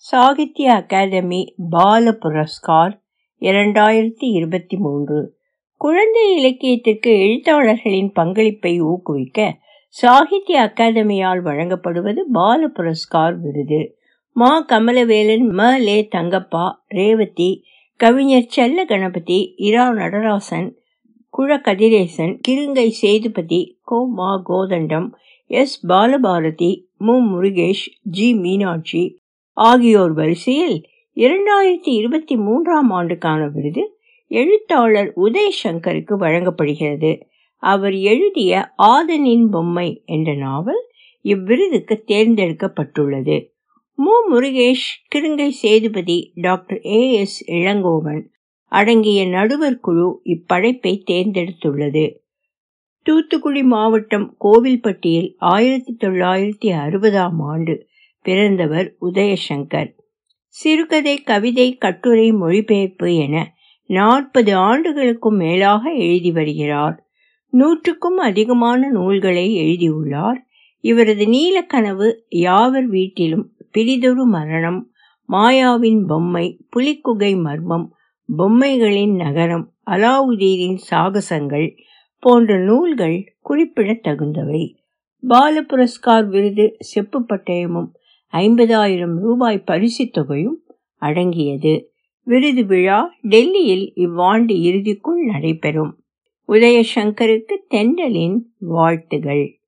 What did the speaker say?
Sahitya academy பால புரஸ்கார் இரண்டாயிரத்தி இருபத்தி மூன்று குழந்தை இலக்கியத்திற்கு எழுத்தாளர்களின் பங்களிப்பை ஊக்குவிக்க சாகித்ய அகாதமியால் வழங்கப்படுவது பால புரஸ்கார் விருது மா கமலவேலன் ம லே தங்கப்பா ரேவதி கவிஞர் செல்ல கணபதி இரா நடராசன் குழ கதிரேசன் கிருங்கை சேதுபதி கோ மா கோதண்டம் எஸ் பாலபாரதி மு முருகேஷ் ஜி மீனாட்சி ஆகியோர் வரிசையில் இரண்டாயிரத்தி இருபத்தி மூன்றாம் ஆண்டுக்கான விருது எழுத்தாளர் உதய் சங்கருக்கு வழங்கப்படுகிறது அவர் எழுதிய ஆதனின் பொம்மை என்ற நாவல் இவ்விருதுக்கு தேர்ந்தெடுக்கப்பட்டுள்ளது மு Murugesh Kirungai Sethupathi doctor A S Ilangovan அடங்கிய நடுவர் குழு இப்படைப்பை தேர்ந்தெடுத்துள்ளது தூத்துக்குடி மாவட்டம் கோவில்பட்டியில் ஆயிரத்தி தொள்ளாயிரத்தி அறுபதாம் ஆண்டு பிறந்தவர் உதயசங்கர் சிறுகதை கவிதை கட்டுரை மொழிபெயர்ப்பு என நாற்பது ஆண்டுகளுக்கும் மேலாக எழுதி வருகிறார் நூற்றுக்கும் அதிகமான நூல்களை எழுதியுள்ளார் இவரது நீலக்கனவு யாவர் வீட்டிலும் பிரிதொரு மரணம் மாயாவின் பொம்மை புலிக்குகை மர்மம் பொம்மைகளின் நகரம் அலாவுதீனின் சாகசங்கள் போன்ற நூல்கள் குறிப்பிடத்தகுந்தவை பால புரஸ்கார் விருது செப்பு பட்டயமும் ஐம்பதாயிரம் ரூபாய் பரிசுத் தொகையும் அடங்கியது விருது விழா டெல்லியில் இவ்வாண்டு இறுதிக்குள் நடைபெறும் உதயசங்கருக்கு தென்றலின் வாழ்த்துகள்